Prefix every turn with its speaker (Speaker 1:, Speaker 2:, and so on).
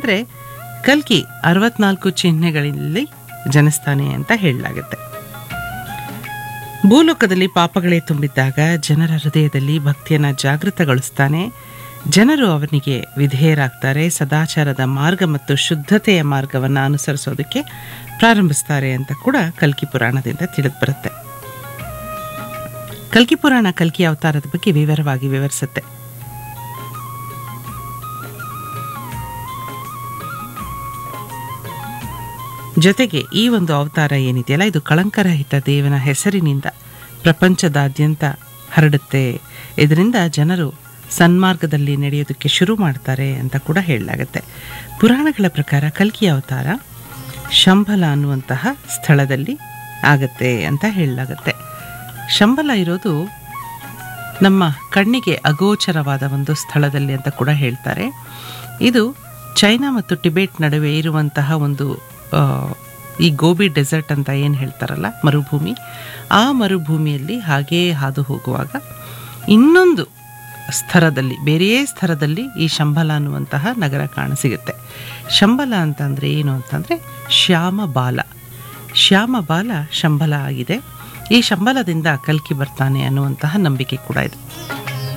Speaker 1: ಅಂದರೆ ಕಲ್ಕಿ ಅರವತ್ನಾಲ್ಕು ಚಿಹ್ನೆಗಳಲ್ಲಿ ಜನಿಸ್ತಾನೆ ಅಂತ ಹೇಳಲಾಗುತ್ತೆ ಭೂಲೋಕದಲ್ಲಿ ಪಾಪಗಳೇ ತುಂಬಿದ್ದಾಗ ಜನರ ಹೃದಯದಲ್ಲಿ ಭಕ್ತಿಯನ್ನು ಜಾಗೃತಗೊಳಿಸ್ತಾನೆ ಜನರು ಅವನಿಗೆ ವಿಧೇಯರಾಗ್ತಾರೆ ಸದಾಚಾರದ ಮಾರ್ಗ ಮತ್ತು ಶುದ್ಧತೆಯ ಮಾರ್ಗವನ್ನು ಅನುಸರಿಸೋದಕ್ಕೆ ಪ್ರಾರಂಭಿಸ್ತಾರೆ ಅಂತ ಕೂಡ ಕಲ್ಕಿ ಪುರಾಣದಿಂದ ತಿಳಿದು ಬರುತ್ತೆ ಕಲ್ಕಿ ಪುರಾಣ ಕಲ್ಕಿ ಅವತಾರದ ಬಗ್ಗೆ ವಿವರವಾಗಿ ವಿವರಿಸುತ್ತೆ ಜೊತೆಗೆ ಈ ಒಂದು ಅವತಾರ ಏನಿದೆಯಲ್ಲ ಇದು ಕಳಂಕರಹಿತ ದೇವನ ಹೆಸರಿನಿಂದ ಪ್ರಪಂಚದಾದ್ಯಂತ ಹರಡುತ್ತೆ ಇದರಿಂದ ಜನರು ಸನ್ಮಾರ್ಗದಲ್ಲಿ ನಡೆಯೋದಕ್ಕೆ ಶುರು ಮಾಡ್ತಾರೆ ಅಂತ ಕೂಡ ಹೇಳಲಾಗುತ್ತೆ ಪುರಾಣಗಳ ಪ್ರಕಾರ ಕಲ್ಕಿ ಅವತಾರ ಶಂಬಲ ಅನ್ನುವಂತಹ ಸ್ಥಳದಲ್ಲಿ ಆಗತ್ತೆ ಅಂತ ಹೇಳಲಾಗತ್ತೆ ಶಂಬಲ ಇರೋದು ನಮ್ಮ ಕಣ್ಣಿಗೆ ಅಗೋಚರವಾದ ಒಂದು ಸ್ಥಳದಲ್ಲಿ ಅಂತ ಕೂಡ ಹೇಳ್ತಾರೆ ಇದು ಚೈನಾ ಮತ್ತು ಟಿಬೆಟ್ ನಡುವೆ ಇರುವಂತಹ ಒಂದು ಆ, ಈ ಗೋಬಿ ಡೆಸರ್ಟ್ ಅಂತ ಏನು ಹೇಳ್ತಾರಲ್ಲ ಮರುಭೂಮಿ ಆ ಮರುಭೂಮಿಯಲ್ಲಿ ಹಾಗೇ ಹಾದು ಹೋಗುವಾಗ ಇನ್ನೊಂದು ಸ್ತರದಲ್ಲಿ ಬೇರೆಯೇ ಸ್ತರದಲ್ಲಿ ಈ ಶಂಬಲ ಅನ್ನುವಂತಹ ನಗರ ಕಾಣಸಿಗುತ್ತೆ ಶಂಬಲ ಅಂತಂದರೆ ಏನು ಅಂತಂದರೆ ಶ್ಯಾಮ ಬಾಲ ಶ್ಯಾಮ ಬಾಲ ಶಂಬಲ ಆಗಿದೆ ಈ ಶಂಬಲದಿಂದ ಕಲ್ಕಿ ಬರ್ತಾನೆ ಅನ್ನುವಂತಹ ನಂಬಿಕೆ ಕೂಡ ಇದೆ